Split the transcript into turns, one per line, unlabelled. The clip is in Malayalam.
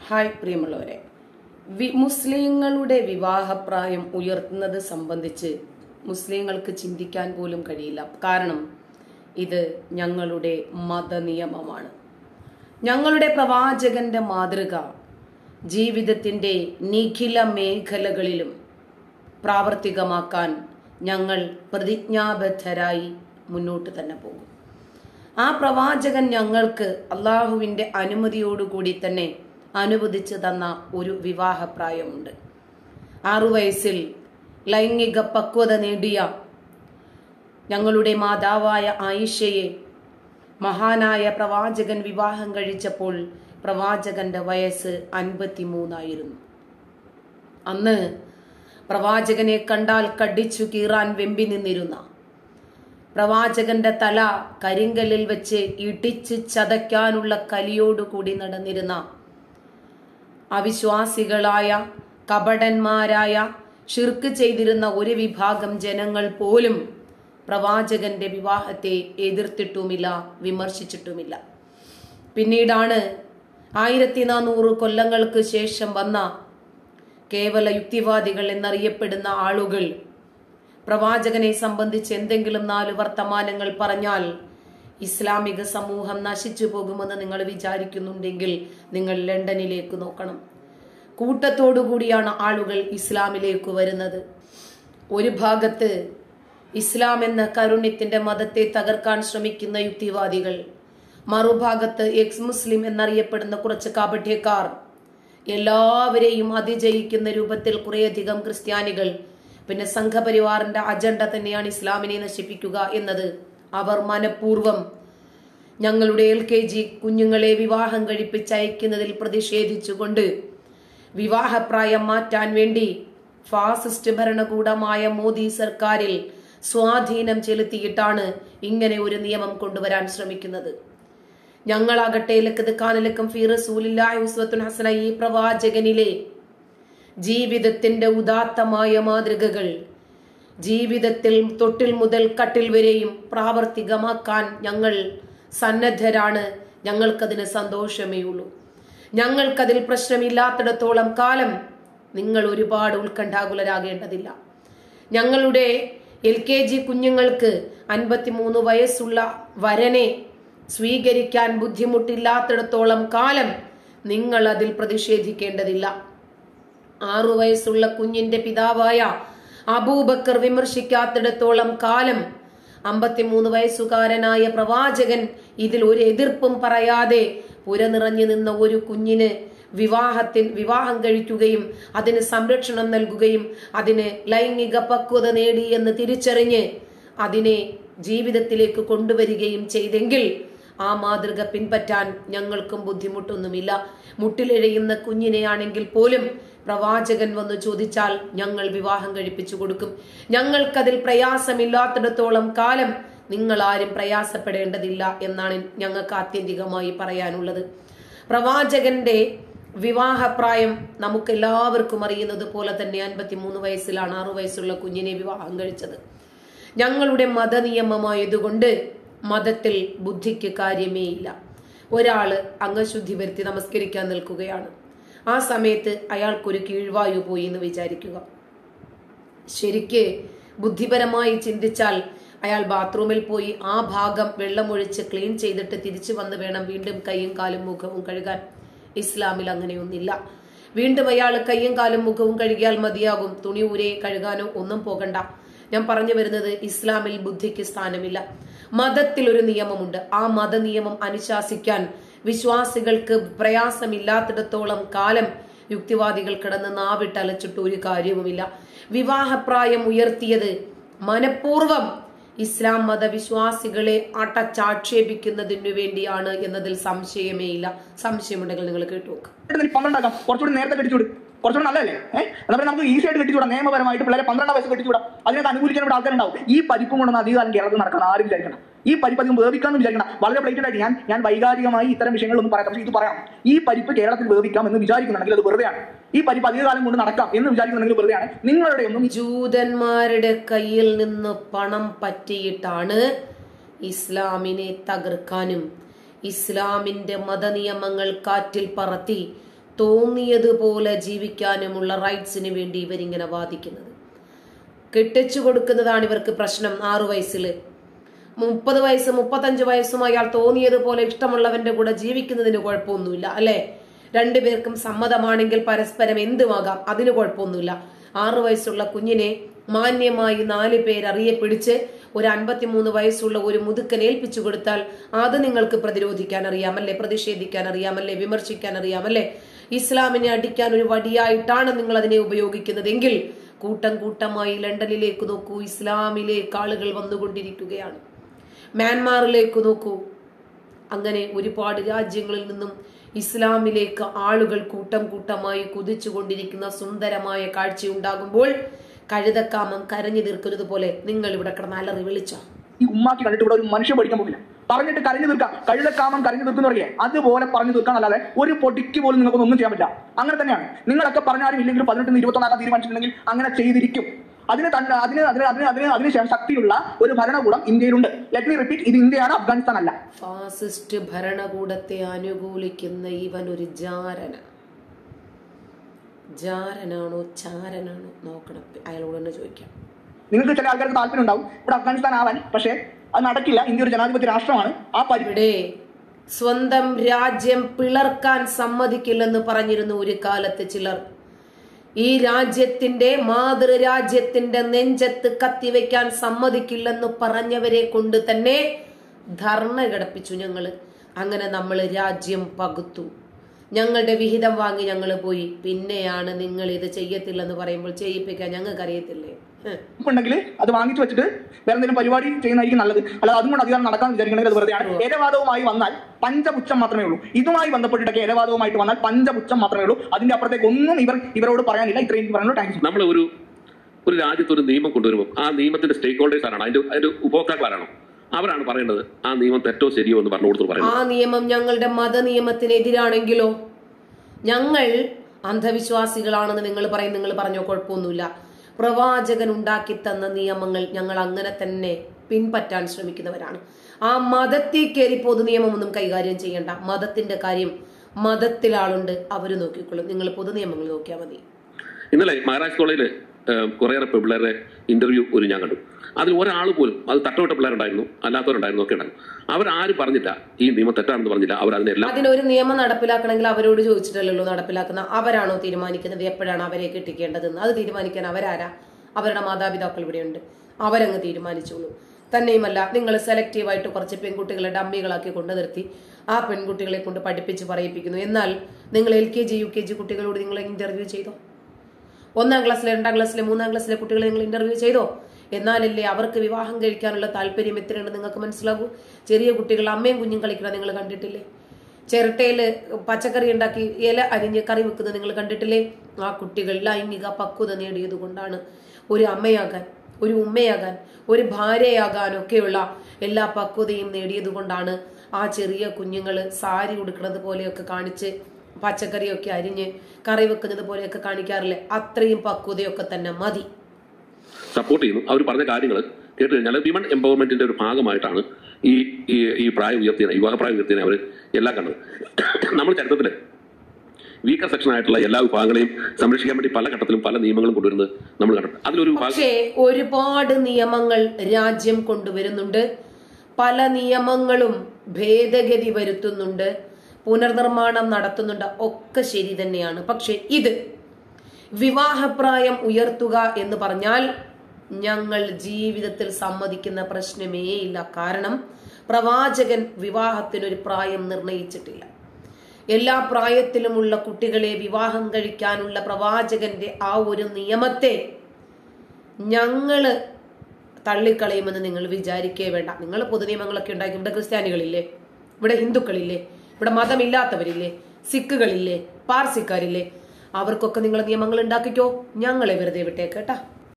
ഹായ് പ്രിയമുള്ളവരെ വി മുസ്ലിങ്ങളുടെ വിവാഹപ്രായം ഉയർത്തുന്നത് സംബന്ധിച്ച് മുസ്ലിങ്ങൾക്ക് ചിന്തിക്കാൻ പോലും കഴിയില്ല കാരണം ഇത് ഞങ്ങളുടെ മതനിയമമാണ് ഞങ്ങളുടെ പ്രവാചകന്റെ മാതൃക ജീവിതത്തിന്റെ നിഖില മേഖലകളിലും പ്രാവർത്തികമാക്കാൻ ഞങ്ങൾ പ്രതിജ്ഞാബദ്ധരായി മുന്നോട്ട് തന്നെ പോകും ആ പ്രവാചകൻ ഞങ്ങൾക്ക് അള്ളാഹുവിന്റെ അനുമതിയോടുകൂടി തന്നെ അനുവദിച്ചു തന്ന ഒരു വിവാഹപ്രായമുണ്ട് ആറു വയസ്സിൽ ലൈംഗിക പക്വത നേടിയ ഞങ്ങളുടെ മാതാവായ ആയിഷയെ മഹാനായ പ്രവാചകൻ വിവാഹം കഴിച്ചപ്പോൾ പ്രവാചകന്റെ വയസ്സ് അൻപത്തിമൂന്നായിരുന്നു അന്ന് പ്രവാചകനെ കണ്ടാൽ കടിച്ചു കീറാൻ വെമ്പി നിന്നിരുന്ന പ്രവാചകന്റെ തല കരിങ്കല്ലിൽ വെച്ച് ഇടിച്ച് ചതയ്ക്കാനുള്ള കലിയോടുകൂടി നടന്നിരുന്ന അവിശ്വാസികളായ കപടന്മാരായ ഷിർക്ക് ചെയ്തിരുന്ന ഒരു വിഭാഗം ജനങ്ങൾ പോലും പ്രവാചകന്റെ വിവാഹത്തെ എതിർത്തിട്ടുമില്ല വിമർശിച്ചിട്ടുമില്ല പിന്നീടാണ് ആയിരത്തി നാനൂറ് കൊല്ലങ്ങൾക്ക് ശേഷം വന്ന കേവല യുക്തിവാദികൾ എന്നറിയപ്പെടുന്ന ആളുകൾ പ്രവാചകനെ സംബന്ധിച്ച് എന്തെങ്കിലും നാല് വർത്തമാനങ്ങൾ പറഞ്ഞാൽ ഇസ്ലാമിക സമൂഹം നശിച്ചു പോകുമെന്ന് നിങ്ങൾ വിചാരിക്കുന്നുണ്ടെങ്കിൽ നിങ്ങൾ ലണ്ടനിലേക്ക് നോക്കണം കൂട്ടത്തോടുകൂടിയാണ് ആളുകൾ ഇസ്ലാമിലേക്ക് വരുന്നത് ഒരു ഭാഗത്ത് ഇസ്ലാം എന്ന കരുണ്യത്തിന്റെ മതത്തെ തകർക്കാൻ ശ്രമിക്കുന്ന യുക്തിവാദികൾ മറുഭാഗത്ത് എക്സ് മുസ്ലിം എന്നറിയപ്പെടുന്ന കുറച്ച് കാപഠ്യക്കാർ എല്ലാവരെയും അതിജയിക്കുന്ന രൂപത്തിൽ കുറേയധികം ക്രിസ്ത്യാനികൾ പിന്നെ സംഘപരിവാറിന്റെ അജണ്ട തന്നെയാണ് ഇസ്ലാമിനെ നശിപ്പിക്കുക എന്നത് അവർ മനഃപൂർവം ഞങ്ങളുടെ എൽ കെ ജി കുഞ്ഞുങ്ങളെ വിവാഹം കഴിപ്പിച്ചയക്കുന്നതിൽ പ്രതിഷേധിച്ചുകൊണ്ട് വിവാഹപ്രായം മാറ്റാൻ വേണ്ടി ഫാസിസ്റ്റ് ഭരണകൂടമായ മോദി സർക്കാരിൽ സ്വാധീനം ചെലുത്തിയിട്ടാണ് ഇങ്ങനെ ഒരു നിയമം കൊണ്ടുവരാൻ ശ്രമിക്കുന്നത് ഞങ്ങളാകട്ടെ ലക്കത് കാനലക്കം ഫി റസൂലില്ലാഹി ഉസ്വത്തുൻ ഹസന ഈ പ്രവാചകനിലെ ജീവിതത്തിന്റെ ഉദാത്തമായ മാതൃകകൾ ജീവിതത്തിൽ തൊട്ടിൽ മുതൽ കട്ടിൽ വരെയും പ്രാവർത്തികമാക്കാൻ ഞങ്ങൾ സന്നദ്ധരാണ് ഞങ്ങൾക്കതിന് സന്തോഷമേ ഉള്ളൂ ഞങ്ങൾക്കതിൽ പ്രശ്നമില്ലാത്തിടത്തോളം കാലം നിങ്ങൾ ഒരുപാട് ഉത്കണ്ഠാകുലരാകേണ്ടതില്ല ഞങ്ങളുടെ എൽ കെ ജി കുഞ്ഞുങ്ങൾക്ക് അൻപത്തിമൂന്ന് വയസ്സുള്ള വരനെ സ്വീകരിക്കാൻ ബുദ്ധിമുട്ടില്ലാത്തിടത്തോളം കാലം നിങ്ങൾ അതിൽ പ്രതിഷേധിക്കേണ്ടതില്ല ആറു വയസ്സുള്ള കുഞ്ഞിന്റെ പിതാവായ അബൂബക്കർ വിമർശിക്കാത്തിടത്തോളം കാലം അമ്പത്തിമൂന്ന് വയസ്സുകാരനായ പ്രവാചകൻ ഇതിൽ ഒരു എതിർപ്പും പറയാതെ പുരനിറഞ്ഞു നിന്ന ഒരു കുഞ്ഞിന് വിവാഹത്തിൽ വിവാഹം കഴിക്കുകയും അതിന് സംരക്ഷണം നൽകുകയും അതിന് ലൈംഗിക പക്വത നേടി എന്ന് തിരിച്ചറിഞ്ഞ് അതിനെ ജീവിതത്തിലേക്ക് കൊണ്ടുവരികയും ചെയ്തെങ്കിൽ ആ മാതൃക പിൻപറ്റാൻ ഞങ്ങൾക്കും ബുദ്ധിമുട്ടൊന്നുമില്ല മുട്ടിലെഴയുന്ന കുഞ്ഞിനെയാണെങ്കിൽ പോലും പ്രവാചകൻ വന്ന് ചോദിച്ചാൽ ഞങ്ങൾ വിവാഹം കഴിപ്പിച്ചു കൊടുക്കും ഞങ്ങൾക്കതിൽ പ്രയാസമില്ലാത്തിടത്തോളം കാലം നിങ്ങൾ ആരും പ്രയാസപ്പെടേണ്ടതില്ല എന്നാണ് ഞങ്ങൾക്ക് ആത്യന്തികമായി പറയാനുള്ളത് പ്രവാചകന്റെ വിവാഹപ്രായം നമുക്ക് എല്ലാവർക്കും അറിയുന്നത് പോലെ തന്നെ അൻപത്തിമൂന്ന് വയസ്സിലാണ് ആറു വയസ്സുള്ള കുഞ്ഞിനെ വിവാഹം കഴിച്ചത് ഞങ്ങളുടെ മതനിയമമായതുകൊണ്ട് മതത്തിൽ ബുദ്ധിക്ക് കാര്യമേ ഇല്ല ഒരാള് അംഗശുദ്ധി വരുത്തി നമസ്കരിക്കാൻ നിൽക്കുകയാണ് ആ സമയത്ത് അയാൾക്കൊരു കീഴ്വായു പോയി എന്ന് വിചാരിക്കുക ശരിക്ക് ബുദ്ധിപരമായി ചിന്തിച്ചാൽ അയാൾ ബാത്റൂമിൽ പോയി ആ ഭാഗം വെള്ളമൊഴിച്ച് ക്ലീൻ ചെയ്തിട്ട് തിരിച്ചു വന്ന് വേണം വീണ്ടും കൈയും കാലും മുഖവും കഴുകാൻ ഇസ്ലാമിൽ അങ്ങനെയൊന്നില്ല വീണ്ടും അയാൾ കയ്യും കാലും മുഖവും കഴുകിയാൽ മതിയാകും തുണി ഊരെ കഴുകാനോ ഒന്നും പോകണ്ട ഞാൻ പറഞ്ഞു വരുന്നത് ഇസ്ലാമിൽ ബുദ്ധിക്ക് സ്ഥാനമില്ല മതത്തിൽ ഒരു നിയമമുണ്ട് ആ മത നിയമം അനുശാസിക്കാൻ വിശ്വാസികൾക്ക് പ്രയാസമില്ലാത്തിടത്തോളം കാലം യുക്തിവാദികൾ കിടന്ന് നാവിട്ടലച്ചിട്ട് ഒരു കാര്യവുമില്ല വിവാഹപ്രായം ഉയർത്തിയത് മനഃപൂർവം ഇസ്ലാം മതവിശ്വാസികളെ അടച്ചാക്ഷേപിക്കുന്നതിനു വേണ്ടിയാണ് എന്നതിൽ സംശയമേ ഇല്ല സംശയമുണ്ടെങ്കിൽ നിങ്ങൾ കേട്ടു നോക്കുക
പന്ത്രണ്ടാക്കാം കുറച്ചുകൂടി നേരത്തെ കെട്ടിച്ചൂട് കുറച്ചുകൂടി നല്ലതല്ലേ ഏഹ് എന്നാൽ നമുക്ക് ഈസി ആയിട്ട് കെട്ടിച്ചൂടാം നിയമപരമായിട്ട് പിള്ളേരെ പന്ത്രണ്ടാം വയസ്സ് കെട്ടിച്ചൂടാം അതിനൊക്കെ അനുകൂലിക്കാൻ ഇവിടെ ആൾക്കാരുണ്ടാവും ഈ പരിപ്പും കൊണ്ടൊന്നും അധികം കാലം കേരളത്തിൽ നടക്കണം ആരും വിചാരിക്കണം ഈ പരിപ്പ് അധികം വേവിക്കാമെന്ന് വിചാരിക്കണം വളരെ ബ്ലേറ്റഡ് ആയിട്ട് ഞാൻ ഞാൻ വൈകാരികമായി ഇത്തരം വിഷയങ്ങളൊന്നും പറയാം പക്ഷേ ഇത് പറയാം ഈ പരിപ്പ് കേരളത്തിൽ വേവിക്കാം എന്ന് വിചാരിക്കുന്നുണ്ടെങ്കിൽ അത് വെറുതെയാണ് ഈ പരിപ്പ് അധികകാലം കൊണ്ട് നടക്കാം എന്ന് വിചാരിക്കുന്നുണ്ടെങ്കിൽ വെറുതെയാണ് നിങ്ങളുടെ ഒന്നും
ജൂതന്മാരുടെ കയ്യിൽ നിന്ന് പണം പറ്റിയിട്ടാണ് ഇസ്ലാമിനെ തകർക്കാനും ഇസ്ലാമിന്റെ മതനിയമങ്ങൾ കാറ്റിൽ പറത്തി തോന്നിയതുപോലെ ജീവിക്കാനുമുള്ള റൈറ്റ്സിന് വേണ്ടി ഇവരിങ്ങനെ വാദിക്കുന്നത് കെട്ടിച്ചു കൊടുക്കുന്നതാണ് ഇവർക്ക് പ്രശ്നം ആറു വയസ്സിൽ മുപ്പത് വയസ്സ് മുപ്പത്തഞ്ച് വയസ്സും അയാൾ തോന്നിയതുപോലെ ഇഷ്ടമുള്ളവന്റെ കൂടെ ജീവിക്കുന്നതിന് കുഴപ്പമൊന്നുമില്ല അല്ലെ രണ്ടുപേർക്കും സമ്മതമാണെങ്കിൽ പരസ്പരം എന്തുമാകാം അതിന് കുഴപ്പമൊന്നുമില്ല ആറു വയസ്സുള്ള കുഞ്ഞിനെ മാന്യമായി നാല് പേരറിയെ പിടിച്ച് ഒരു അൻപത്തിമൂന്ന് വയസ്സുള്ള ഒരു മുതുക്കനെ ഏൽപ്പിച്ചു കൊടുത്താൽ അത് നിങ്ങൾക്ക് പ്രതിരോധിക്കാൻ അറിയാമല്ലേ പ്രതിഷേധിക്കാൻ അറിയാമല്ലേ വിമർശിക്കാൻ അറിയാമല്ലേ ഇസ്ലാമിനെ അടിക്കാൻ ഒരു വടിയായിട്ടാണ് നിങ്ങൾ അതിനെ ഉപയോഗിക്കുന്നതെങ്കിൽ കൂട്ടം കൂട്ടമായി ലണ്ടനിലേക്ക് നോക്കൂ ഇസ്ലാമിലേക്ക് ആളുകൾ വന്നുകൊണ്ടിരിക്കുകയാണ് മ്യാൻമാറിലേക്ക് നോക്കൂ അങ്ങനെ ഒരുപാട് രാജ്യങ്ങളിൽ നിന്നും ഇസ്ലാമിലേക്ക് ആളുകൾ കൂട്ടം കൂട്ടമായി കുതിച്ചുകൊണ്ടിരിക്കുന്ന സുന്ദരമായ കാഴ്ചയുണ്ടാകുമ്പോൾ കഴുതക്കാമം കരഞ്ഞു തീർക്കുന്നത് പോലെ നിങ്ങൾ ഇവിടെ കിടന്ന് അലറി വിളിച്ചോ
ഈ ഉമ്മാക്കി കണ്ടിട്ട് ഇവിടെ ഒരു മനുഷ്യൻ പഠിക്കാൻ പോകില്ല പറഞ്ഞിട്ട് കരഞ്ഞു തീർക്കാം കഴുതക്കാമം കരഞ്ഞു തീർക്കുന്ന പറയേ അതുപോലെ പറഞ്ഞു തീർക്കാൻ അല്ലാതെ ഒരു പൊടിക്ക് പോലും നിങ്ങൾക്കൊന്നും ഒന്നും ചെയ്യാൻ പറ്റില്ല അങ്ങനെ തന്നെയാണ് നിങ്ങളൊക്കെ പറഞ്ഞാലും ഇല്ലെങ്കിൽ പതിനെട്ടിന് ഇരുപത്തൊന്നാക്കാൻ തീരുമാനിച്ചിട്ടുണ്ടെങ്കിൽ അങ്ങനെ ചെയ്തിരിക്കും അതിന് തന്നെ അതിന് അതിന് അതിന് അതിന് അതിനുശേഷം ശക്തിയുള്ള ഒരു ഭരണകൂടം ഇന്ത്യയിലുണ്ട് ലെറ്റ് മീ റിപ്പീറ്റ് ഇത് ഇന്ത്യയാണ് അഫ്ഗാനിസ്ഥാൻ അല്ല
ഫാസിസ്റ്റ് ഭരണകൂടത്തെ അനുകൂലിക്കുന്ന ഇവൻ ഒരു ജാരന ജാരനാണോ ചാരനാണോ നോക്കണം അയാളോട് തന്നെ ചോദിക്കാം
നിങ്ങൾക്ക് ചില ആൾക്കാർക്ക് താല്പര്യം ഉണ്ടാവും ഇവിടെ അഫ്ഗാനിസ്ഥാൻ ആവാൻ പക്ഷേ അത് നടക്കില്ല ഇന്ത്യ ഒരു ജനാധിപത്യ രാഷ്ട്രമാണ് ആ പരി
ഇവിടെ സ്വന്തം രാജ്യം പിളർക്കാൻ സമ്മതിക്കില്ലെന്ന് പറഞ്ഞിരുന്നു ഒരു കാലത്ത് ചിലർ ഈ രാജ്യത്തിന്റെ മാതൃരാജ്യത്തിന്റെ നെഞ്ചത്ത് കത്തിവെക്കാൻ സമ്മതിക്കില്ലെന്ന് പറഞ്ഞവരെ കൊണ്ട് തന്നെ ധർണ കിടപ്പിച്ചു ഞങ്ങള് അങ്ങനെ നമ്മൾ രാജ്യം പകുത്തു ഞങ്ങളുടെ വിഹിതം വാങ്ങി ഞങ്ങൾ പോയി പിന്നെയാണ് നിങ്ങൾ ഇത് ചെയ്യത്തില്ലെന്ന് പറയുമ്പോൾ ചെയ്യിപ്പിക്കാൻ ഞങ്ങൾക്ക് അറിയത്തില്ലേ ഹ്.
ഉണ്ടെങ്കിൽ അത് വാങ്ങിച്ചു വെച്ചിട്ട് വേറെ എന്തെങ്കിലും പരിപാടി ചെയ്യുന്നതായിരിക്കും നല്ലത് അല്ലാതെ അതും കൊണ്ട് അധികാരം നടക്കാൻ വിചാരിക്കണമെങ്കിൽ അത് വെറുതെയാണ് ഏകവാദവുമായി വന്നാൽ പഞ്ചപുച്ഛം മാത്രമേ ഉള്ളൂ ഇതുമായി ബന്ധപ്പെട്ടിട്ടൊക്കെ ഏകവാദവുമായിട്ട് വന്നാൽ പഞ്ചപുച്ഛം മാത്രമേ ഉള്ളൂ അതിന്റെ അപ്പുറത്തേക്ക് ഒന്നും ഇവർ ഇവരോട് പറയാനില്ല ഇത്രയും എനിക്ക് പറയാനുള്ളൂ താങ്ക് യു
നമ്മൾ ഒരു ഒരു രാജ്യത്ത് ഒരു നിയമം കൊണ്ടുവരുമ്പോൾ ആ നിയമത്തിന്റെ സ്റ്റേക്ക് ഹോൾഡേഴ്സ് ആരാണ് അതിന്റെ അതിന്റെ ഉപഭോക്താക്കളാണോ അവരാണ് പറയേണ്ടത് ആ നിയമം തെറ്റോ ശരിയോ എന്ന് പറഞ്ഞു കൊടുത്തു
ആ
പറയുന്നത്
നിയമം ഞങ്ങളുടെ മതനിയമത്തിനെതിരാണെങ്കിലോ ഞങ്ങൾ അന്ധവിശ്വാസികളാണെന്ന് നിങ്ങൾ പറയും നിങ്ങൾ പറഞ്ഞോ കുഴപ്പമൊന്നുമില്ല പ്രവാചകൻ ഉണ്ടാക്കി തന്ന നിയമങ്ങൾ ഞങ്ങൾ അങ്ങനെ തന്നെ പിൻപറ്റാൻ ശ്രമിക്കുന്നവരാണ് ആ മതത്തിൽ കയറി പൊതു നിയമമൊന്നും കൈകാര്യം ചെയ്യേണ്ട മതത്തിന്റെ കാര്യം മതത്തിൽ ആളുണ്ട് അവര് നോക്കിക്കൊള്ളും നിങ്ങൾ പൊതു നിയമങ്ങൾ നോക്കിയാൽ മതി
ഇന്നലെ മഹാരാജ് കോളേജിൽ കുറേയേറെ പിള്ളേരുടെ ഇന്റർവ്യൂ ഒരു ഞാൻ കണ്ടു അതിൽ ഒരാൾ പോലും അത് തട്ടവിട്ട പിള്ളേരുണ്ടായിരുന്നു അല്ലാത്തവരുണ്ടായിരുന്നു ഒക്കെ ഉണ്ടായിരുന്നു അവരാരും പറഞ്ഞില്ല ഈ നിയമം തെറ്റാണെന്ന് പറഞ്ഞില്ല അവർ അതിനെല്ലാം
അതിനൊരു നിയമം നടപ്പിലാക്കണമെങ്കിൽ അവരോട് ചോദിച്ചിട്ടല്ലല്ലോ നടപ്പിലാക്കുന്ന അവരാണോ തീരുമാനിക്കുന്നത് എപ്പോഴാണ് അവരെ കെട്ടിക്കേണ്ടതെന്ന് അത് തീരുമാനിക്കാൻ അവരാരാ അവരുടെ മാതാപിതാക്കൾ ഇവിടെയുണ്ട് അവരങ്ങ് തീരുമാനിച്ചോളൂ തന്നെയുമല്ല നിങ്ങൾ സെലക്റ്റീവായിട്ട് കുറച്ച് പെൺകുട്ടികളെ ഡമ്മികളാക്കി കൊണ്ടു നിർത്തി ആ പെൺകുട്ടികളെ കൊണ്ട് പഠിപ്പിച്ച് പറയിപ്പിക്കുന്നു എന്നാൽ നിങ്ങൾ L K G U K G കുട്ടികളോട് നിങ്ങൾ ഇന്റർവ്യൂ ചെയ്തോ ഒന്നാം ക്ലാസ്സിലെ രണ്ടാം ക്ലാസ്സിലെ മൂന്നാം ക്ലാസ്സിലെ കുട്ടികളെ നിങ്ങൾ ഇന്റർവ്യൂ ചെയ്തോ എന്നാലല്ലേ അവർക്ക് വിവാഹം കഴിക്കാനുള്ള താല്പര്യം എത്രയുണ്ട് നിങ്ങൾക്ക് മനസ്സിലാകൂ ചെറിയ കുട്ടികൾ അമ്മയും കുഞ്ഞും കളിക്കണം നിങ്ങൾ കണ്ടിട്ടില്ലേ ചിരട്ടയില് പച്ചക്കറി ഉണ്ടാക്കി ഇല അരിഞ്ഞ് കറി വെക്കുന്നത് നിങ്ങൾ കണ്ടിട്ടില്ലേ ആ കുട്ടികൾ ലൈംഗിക പക്വത നേടിയത് കൊണ്ടാണ് ഒരു അമ്മയാകാൻ ഒരു ഉമ്മയാകാൻ ഒരു ഭാര്യയാകാനൊക്കെയുള്ള എല്ലാ പക്വതയും നേടിയത് കൊണ്ടാണ് ആ ചെറിയ കുഞ്ഞുങ്ങൾ സാരി ഉടുക്കുന്നത് പോലെയൊക്കെ കാണിച്ച് പച്ചക്കറിയൊക്കെ അരിഞ്ഞ് കറി വെക്കുന്നത് പോലെയൊക്കെ കാണിക്കാറില്ലേ അത്രയും പക്വതയൊക്കെ തന്നെ മതി
സപ്പോർട്ട് ചെയ്യുന്നു അവർ പറഞ്ഞ കാര്യങ്ങൾ കേട്ട് കഴിഞ്ഞാൽ വിമൺ എംപവർമെന്റിന്റെ ഒരു ഭാഗമായിട്ടാണ് ഈ ഈ ഈ പ്രായം ഉയർത്തിയ വിവാഹ പ്രായം ഉയർത്തിയതിനെ അവർ എല്ലാം കണ്ടത് നമ്മൾ ചരിത്രത്തിൽ വീക്കർ സെക്ഷൻ ആയിട്ടുള്ള എല്ലാ വിഭാഗങ്ങളെയും സംരക്ഷിക്കാൻ വേണ്ടി പല ഘട്ടത്തിലും പല നിയമങ്ങളും കൊണ്ടുവരുന്നത് നമ്മൾ കണ്ടിട്ടുണ്ട് അതിലൊരു വിഭാഗം
പക്ഷേ ഒരുപാട് നിയമങ്ങൾ രാജ്യം കൊണ്ടുവരുന്നുണ്ട് പല നിയമങ്ങളും ഭേദഗതി വരുത്തുന്നുണ്ട് പുനർനിർമ്മാണം നടത്തുന്നുണ്ട് ഒക്കെ ശരി തന്നെയാണ് പക്ഷെ ഇത് വിവാഹപ്രായം ഉയർത്തുക എന്ന് പറഞ്ഞാൽ ഞങ്ങൾ ജീവിതത്തിൽ സമ്മതിക്കുന്ന പ്രശ്നമേ ഇല്ല കാരണം പ്രവാചകൻ വിവാഹത്തിനൊരു പ്രായം നിർണയിച്ചിട്ടില്ല എല്ലാ പ്രായത്തിലുമുള്ള കുട്ടികളെ വിവാഹം കഴിക്കാനുള്ള പ്രവാചകന്റെ ആ ഒരു നിയമത്തെ ഞങ്ങള് തള്ളിക്കളയുമെന്ന് നിങ്ങൾ വിചാരിക്കേ വേണ്ട നിങ്ങൾ പൊതുനിയമങ്ങളൊക്കെ ഉണ്ടാക്കി ഇവിടെ ക്രിസ്ത്യാനികളില്ലേ ഇവിടെ ഹിന്ദുക്കളില്ലേ ഇവിടെ മതമില്ലാത്തവരില്ലേ സിഖുകളില്ലേ പാർസിക്കാരില്ലേ അവർക്കൊക്കെ നിങ്ങൾ നിയമങ്ങൾ ഉണ്ടാക്കിക്കോ ഞങ്ങളെ വെറുതെ വിട്ടേക്കേട്ടാ